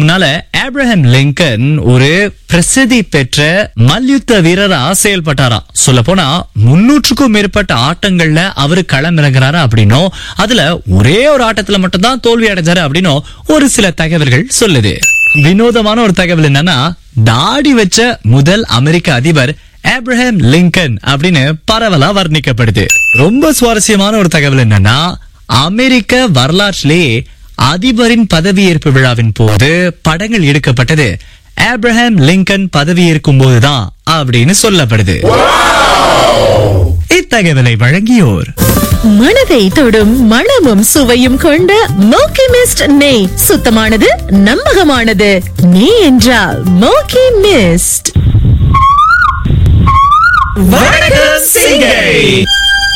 முன்னால Abraham Lincoln ஒரு பிரசித்தி பெற்ற மல்யுத்த வீரரா செயல்பட்டாராம் சொல்ல போனா முன்னூற்றுக்கும் மேற்பட்ட ஆட்டங்கள்ல அவரு களமிறங்குறாரு அப்படின்னும் அதுல ஒரே ஒரு ஆட்டத்துல மட்டும்தான் தோல்வி அடைஞ்சாரு அப்படின்னும் ஒரு சில தகவல்கள் சொல்லுது வினோதமான ஒரு தகவல் என்னன்னா தாடி வச்ச முதல் அமெரிக்க அதிபர் ஆப்ரஹாம் லிங்கன் அப்படின்னு பரவலா வர்ணிக்கப்படுது ரொம்ப சுவாரஸ்யமான ஒரு தகவல் என்னன்னா அமெரிக்க வரலாற்றிலேயே அதிபரின் பதவியேற்பு விழாவின் போது படங்கள் எடுக்கப்பட்டது ஆப்ரஹாம் லிங்கன் பதவியேற்கும் போதுதான் அப்படின்னு சொல்லப்படுது இத்தகவலை வழங்கியோர் மனதை தொடும் மணமும் சுவையும் கொண்ட மோக்கி மிஸ்ட் நெய் சுத்தமானது நம்பகமானது நெய் என்றால் மோக்கி மிஸ்ட் வணக்கம் சிங்கை